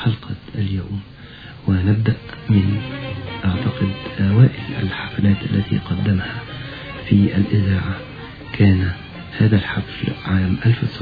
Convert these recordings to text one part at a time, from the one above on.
حلقة اليوم ونبدأ من أعتقد أوائل الحفلات التي قدمها في الإذاعة كان هذا الحفل عام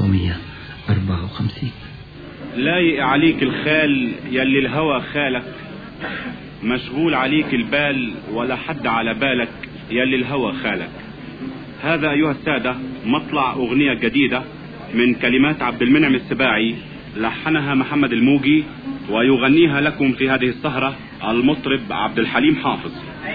1954 لايق عليك الخال يلي الهوى خالك مشغول عليك البال ولا حد على بالك يلي الهوى خالك هذا أيها السادة مطلع أغنية جديدة من كلمات عبد المنعم السباعي لحنها محمد الموجي ويغنيها لكم في هذه السهرة المطرب عبد الحليم حافظ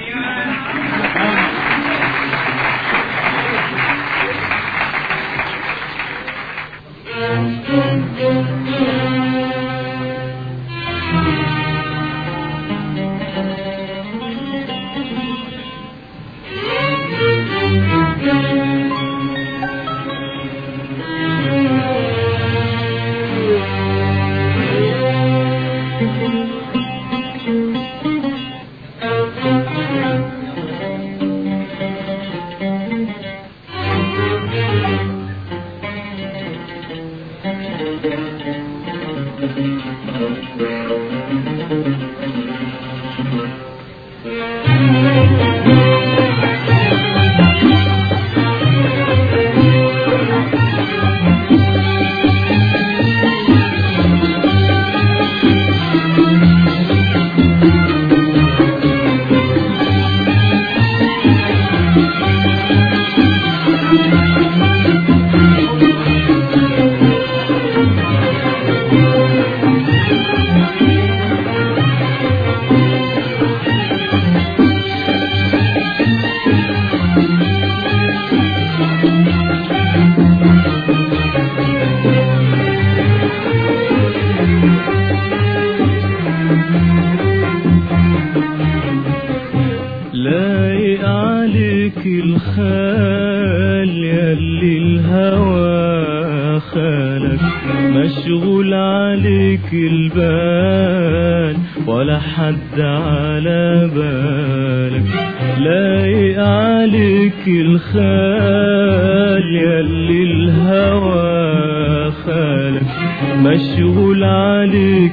لايق عليك الخال يلي الهوى خالك مشغول عليك البال ولا حد على بالك لايق عليك الخال يلي الهوى خالك مشغول عليك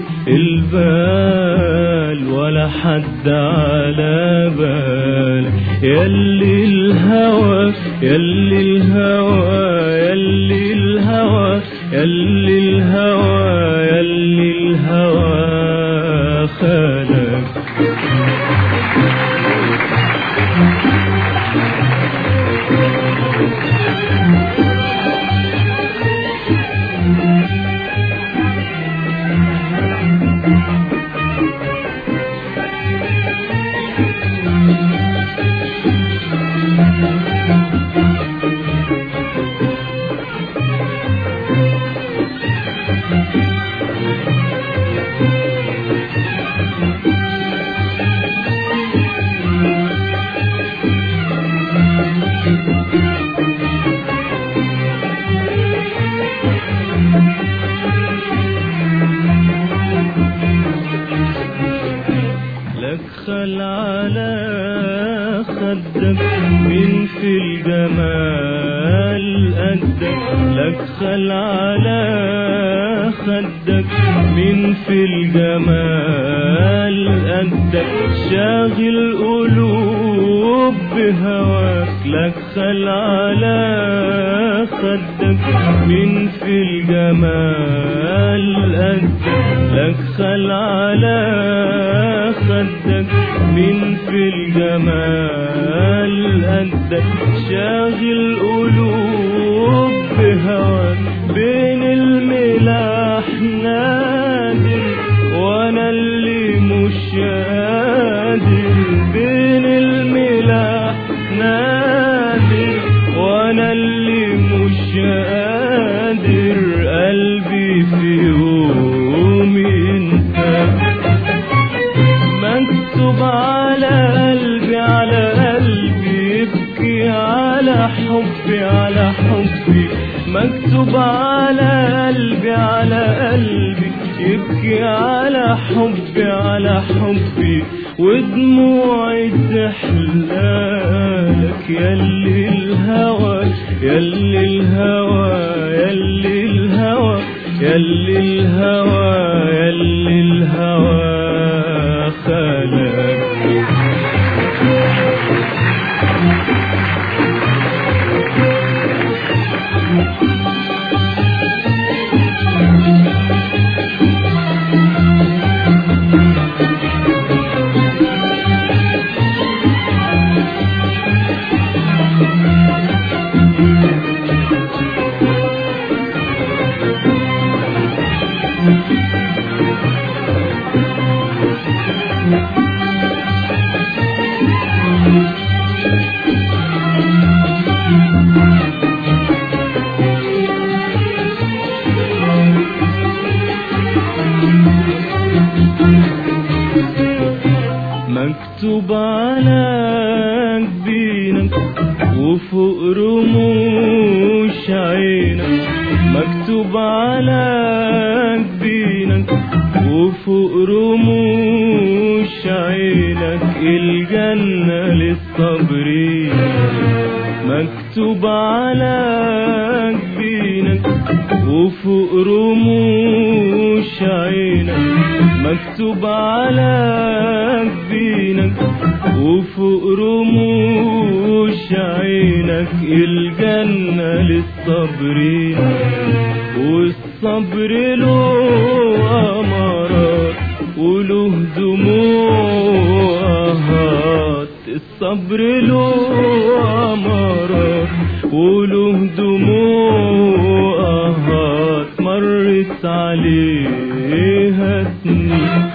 البال ولا حد على بالك يلي الهوى يلي الهوى يلي الهوى يلي الهوى يلي الهوى خالك لك خل على خدك من في الجمال قدك لك خل على خدك من في الجمال قدك شاغل قلوب بهواك لك خل على خدك من في الجمال قدك لك خل على خدك من في الجمال قدك شاغل قلوب بهواك بين الملاح نادر وانا اللي مش قادر بين الملاح نادر وانا اللي مش قادر قلبي في يوم ينتهي مكتوب على قلبي على قلبي يبكي على حبي على حبي مكتوب على قلبي على قلبي يبكي على حبي على حبي ودموعي تحلالك يلي الهوى يلي الهوى يلي الهوى يلي الهوى يلي على جبينك وفوق رموش عينك مكتوب على جبينك وفوق رموش عينك الجنة للصابرين مكتوب على جبينك وفوق رموش عينك مكتوب على جبينك وفوق رموش عينك الجنة للصابرين والصبر له أمارات وله دموعات الصبر له أمارات وله دموعات مرت عليها سنين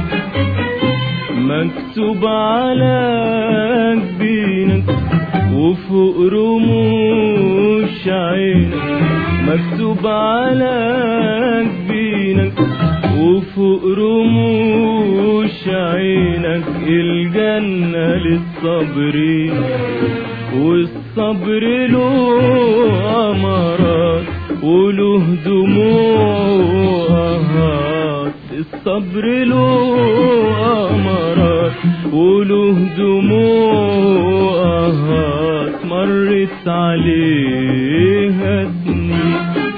مكتوب على جبينك وفوق رموش عينك مكتوب على جبينك وفوق رموش عينك الجنة للصابرين والصبر له أمارات وله دموعات الصبر له أمارات وله دموعات مرت عليها سنين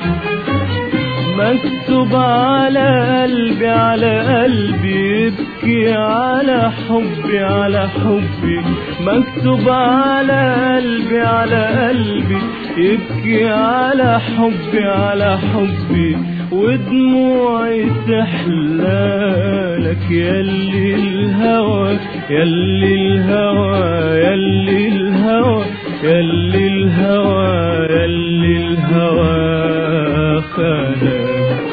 مكتوب على قلبي على قلبي يبكي على حبي على حبي مكتوب على قلبي على قلبي يبكي على حبي على حبي ودموعي تحلالك يلي الهوى يلي الهوى يلي الهوى يلي الهوى يلي الهوى خانك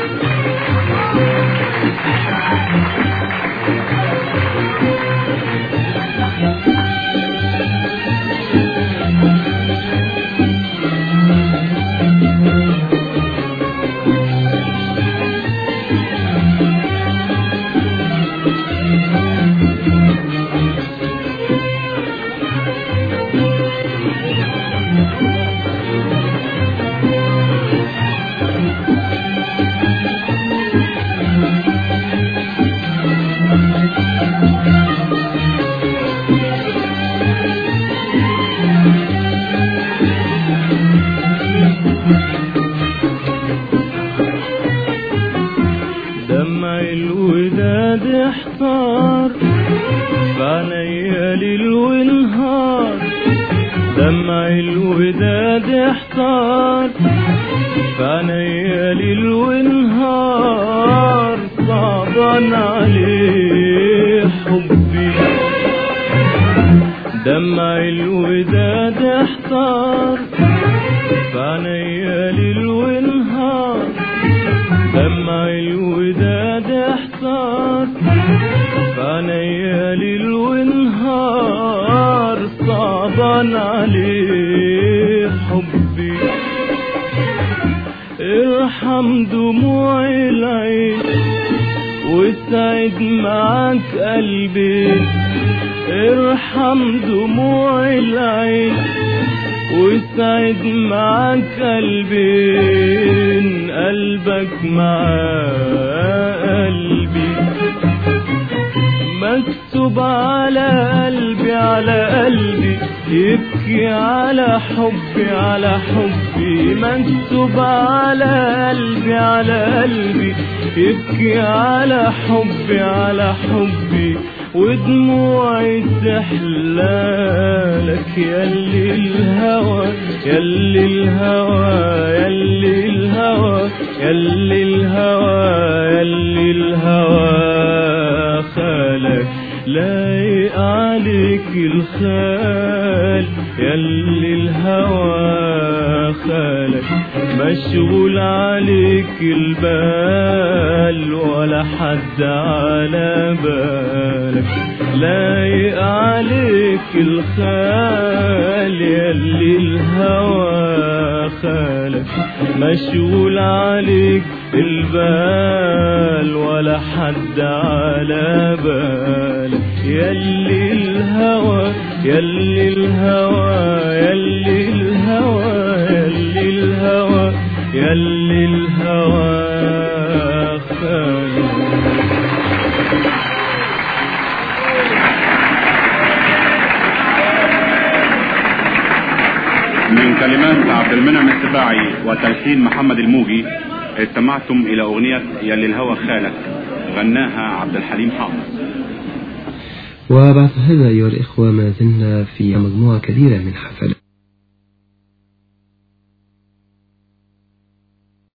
دمع الوداد احتار فعليا ليل ونهار دمع الوداد احتار فعليا ليل ونهار صعبان عليه حبي دمع الوداد احتار فعليا ليل ونهار دمع الوداد احتار فعليا ليل ونهار صعبان عليه حبي ارحم دموع العين وسعد معاك قلبي ارحم دموع العين وسعد معاك قلبين قلبك مع قلبي مكتوب على قلبي على قلبي يبكي على حبي على حبي مكتوب على قلبي على قلبي يبكي على حبي على حبي ودموعي تحلالك يلي الهوى يلي الهوى يلي الهوى يلي الهوى يلي الهوى خالك لايق عليك الخال يلي الهوى خالك مشغول عليك البال ولا حد على بالك لايق عليك الخال يلي الهوى خالك مشغول عليك البال ولا حد على بالك يلي الهوى يلي الهوى يلي الهوى يلي الهوى يلي الهوى خالق من كلمات عبد المنعم السباعي وتلحين محمد الموجي استمعتم إلى أغنية يلي الهوى خالك غناها عبد الحليم حافظ وبعد هذا أيها الإخوة ما زلنا في مجموعة كبيرة من حفلات